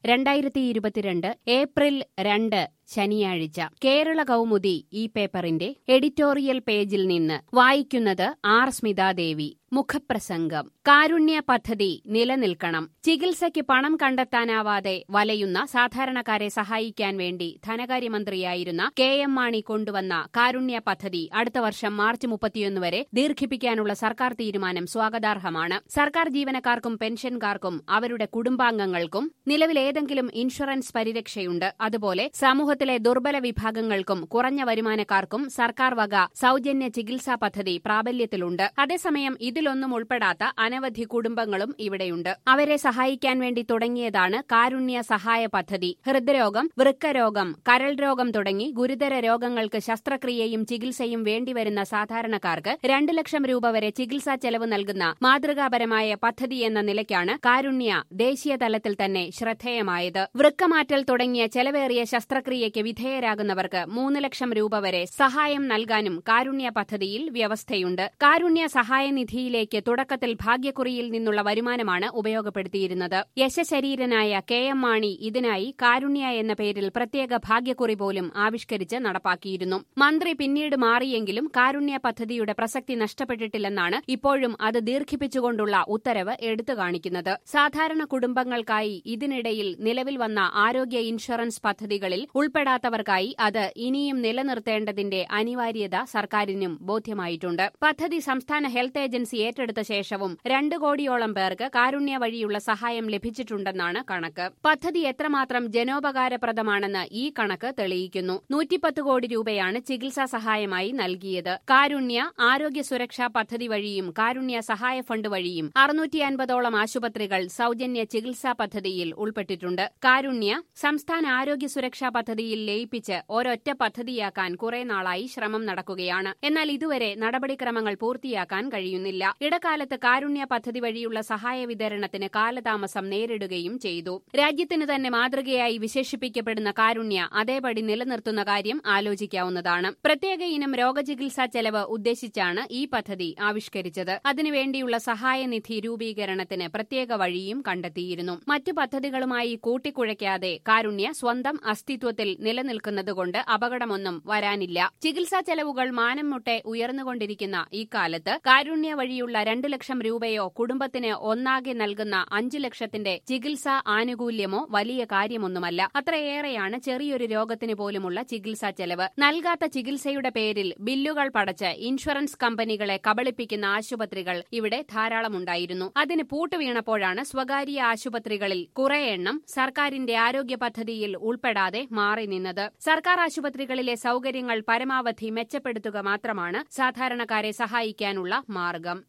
രണ്ടായിരത്തി ഇരുപത്തിരണ്ട് ഏപ്രിൽ രണ്ട് ശനിയാഴ്ച കേരള കൗമുദി ഈ പേപ്പറിന്റെ എഡിറ്റോറിയൽ പേജിൽ നിന്ന് വായിക്കുന്നത് ആർ സ്മിതാദേവി മുഖപ്രസംഗം കാരുണ്യ പദ്ധതി നിലനിൽക്കണം ചികിത്സയ്ക്ക് പണം കണ്ടെത്താനാവാതെ വലയുന്ന സാധാരണക്കാരെ സഹായിക്കാൻ വേണ്ടി ധനകാര്യമന്ത്രിയായിരുന്ന കെ എം മാണി കൊണ്ടുവന്ന കാരുണ്യ പദ്ധതി അടുത്ത വർഷം മാർച്ച് മുപ്പത്തിയൊന്ന് വരെ ദീർഘിപ്പിക്കാനുള്ള സർക്കാർ തീരുമാനം സ്വാഗതാർഹമാണ് സർക്കാർ ജീവനക്കാർക്കും പെൻഷൻകാർക്കും അവരുടെ കുടുംബാംഗങ്ങൾക്കും നിലവിൽ ഏതെങ്കിലും ഇൻഷുറൻസ് പരിരക്ഷയുണ്ട് അതുപോലെ സമൂഹത്തിലെ ദുർബല വിഭാഗങ്ങൾക്കും കുറഞ്ഞ വരുമാനക്കാർക്കും സർക്കാർ വക സൌജന്യ ചികിത്സാ പദ്ധതി പ്രാബല്യത്തിലുണ്ട് അതേസമയം ഇതിലൊന്നും ഉൾപ്പെടാത്ത അനവധി കുടുംബങ്ങളും ഇവിടെയുണ്ട് അവരെ സഹായിക്കാൻ വേണ്ടി തുടങ്ങിയതാണ് കാരുണ്യ സഹായ പദ്ധതി ഹൃദ്രോഗം വൃക്കരോഗം കരൾ രോഗം തുടങ്ങി ഗുരുതര രോഗങ്ങൾക്ക് ശസ്ത്രക്രിയയും ചികിത്സയും വേണ്ടിവരുന്ന സാധാരണക്കാർക്ക് രണ്ട് ലക്ഷം രൂപ വരെ ചികിത്സാ ചെലവ് നൽകുന്ന മാതൃകാപരമായ പദ്ധതി എന്ന നിലയ്ക്കാണ് കാരുണ്യ ദേശീയ തലത്തിൽ തന്നെ ശ്രദ്ധേയമായത് വൃക്കമാറ്റൽ തുടങ്ങിയ ചെലവേറിയ ശസ്ത്രക്രിയയ്ക്ക് വിധേയരാകുന്നവർക്ക് മൂന്ന് ലക്ഷം രൂപ വരെ സഹായം നൽകാനും കാരുണ്യ പദ്ധതിയിൽ വ്യവസ്ഥയുണ്ട് കാരുണ്യ സഹായനിധിയിലേക്ക് തുടക്കത്തിൽ ഭാഗ്യക്കുറിയിൽ നിന്നുള്ള വരുമാനമാണ് ഉപയോഗപ്പെടുത്തിയിരുന്നത് യശശരീരനായ കെ എം മാണി ഇതിനായി കാരുണ്യ എന്ന പേരിൽ പ്രത്യേക ഭാഗ്യക്കുറി പോലും ആവിഷ്കരിച്ച് നടപ്പാക്കിയിരുന്നു മന്ത്രി പിന്നീട് മാറിയെങ്കിലും കാരുണ്യ പദ്ധതിയുടെ പ്രസക്തി നഷ്ടപ്പെട്ടിട്ടില്ലെന്നാണ് ഇപ്പോഴും അത് ദീർഘിപ്പിച്ചുകൊണ്ടുള്ള ഉത്തരവ് എടുത്തു കാണിക്കുന്നത് സാധാരണ കുടുംബങ്ങൾക്കായി ഇതിനിടയിൽ നിലവിൽ വന്ന ആരോഗ്യ ഇൻഷുറൻസ് പദ്ധതികളിൽ ഉൾപ്പെടാത്തവർക്കായി അത് ഇനിയും നിലനിർത്തേണ്ടതിന്റെ അനിവാര്യത സർക്കാരിനും ബോധ്യമായിട്ടുണ്ട് പദ്ധതി സംസ്ഥാന ഹെൽത്ത് ഏജൻസി ഏറ്റെടുത്ത ശേഷവും രണ്ട് കോടിയോളം പേർക്ക് കാരുണ്യ വഴിയുള്ള സഹായം ലഭിച്ചിട്ടുണ്ടെന്നാണ് കണക്ക് പദ്ധതി എത്രമാത്രം ജനോപകാരപ്രദമാണെന്ന് ഈ കണക്ക് തെളിയിക്കുന്നു നൂറ്റിപ്പത്ത് കോടി രൂപയാണ് ചികിത്സാ സഹായമായി നൽകിയത് കാരുണ്യ ആരോഗ്യ സുരക്ഷാ പദ്ധതി വഴിയും കാരുണ്യ സഹായ ഫണ്ട് വഴിയും അറുന്നൂറ്റി അൻപതോളം ആശുപത്രികൾ സൌജന്യ ചികിത്സാ പദ്ധതിയിൽ ഉൾപ്പെട്ടിട്ടുണ്ട് കാരുണ്യ സംസ്ഥാന ആരോഗ്യ സുരക്ഷാ പദ്ധതിയിൽ ലയിപ്പിച്ച് ഒരൊറ്റ പദ്ധതിയാക്കാൻ കുറെ നാളായി ശ്രമം നടക്കുകയാണ് എന്നാൽ ഇതുവരെ നടപടിക്രമങ്ങൾ പൂർത്തിയാക്കാൻ കഴിയുന്നില്ല ഇടക്കാലത്ത് കാരുണ്യ പദ്ധതി വഴിയുള്ള സഹായ വിതരണത്തിന് കാലതാമസം നേരിടുകയും ചെയ്തു രാജ്യത്തിന് തന്നെ മാതൃകയായി വിശേഷിപ്പിക്കപ്പെടുന്ന കാരുണ്യ അതേപടി നിലനിർത്തുന്ന കാര്യം ആലോചിക്കാവുന്നതാണ് പ്രത്യേക ഇനം രോഗചികിത്സാ ചെലവ് ഉദ്ദേശിച്ചാണ് ഈ പദ്ധതി ആവിഷ്കരിച്ചത് അതിനുവേണ്ടിയുള്ള സഹായനിധി രൂപീകരണത്തിന് പ്രത്യേക വഴിയും കണ്ടെത്തിയിരുന്നു മറ്റു പദ്ധതികളുമായി കൂട്ടിക്കുഴയ്ക്കാതെ കാരുണ്യ സ്വന്തം അസ്തിത്വത്തിൽ നിലനിൽക്കുന്നതുകൊണ്ട് അപകടമൊന്നും വരാനില്ല ചികിത്സാ ചെലവുകൾ മാനം മുട്ടെ ഉയർന്നുകൊണ്ടിരിക്കുന്ന ഈ കാലത്ത് കാരുണ്യ വഴിയുള്ള രണ്ടു ലക്ഷം രൂപയോ കുടുംബത്തിന് ഒന്നാകെ നൽകുന്ന അഞ്ചു ലക്ഷത്തിന്റെ ചികിത്സാ ആനുകൂല്യമോ വലിയ കാര്യമൊന്നുമല്ല അത്രയേറെയാണ് ചെറിയൊരു രോഗത്തിന് പോലുമുള്ള ചികിത്സാ ചെലവ് നൽകാത്ത ചികിത്സയുടെ പേരിൽ ബില്ലുകൾ പടച്ച് ഇൻഷുറൻസ് കമ്പനികളെ കബളിപ്പിക്കുന്ന ആശുപത്രികൾ ഇവിടെ ധാരാളമുണ്ടായിരുന്നു അതിന് പൂട്ടുവീണപ്പോഴാണ് സ്വകാര്യ ആശുപത്രികളിൽ കുറെ എണ്ണം സർക്കാരിന്റെ ആരോഗ്യ പദ്ധതിയിൽ ഉൾപ്പെടാതെ മാറി നിന്നത് സർക്കാർ ആശുപത്രികളിലെ സൌകര്യങ്ങൾ പരമാവധി മെച്ചപ്പെടുത്തുക മാത്രമാണ് സാധാരണക്കാരെ സഹായിക്കാനുള്ള മാർഗം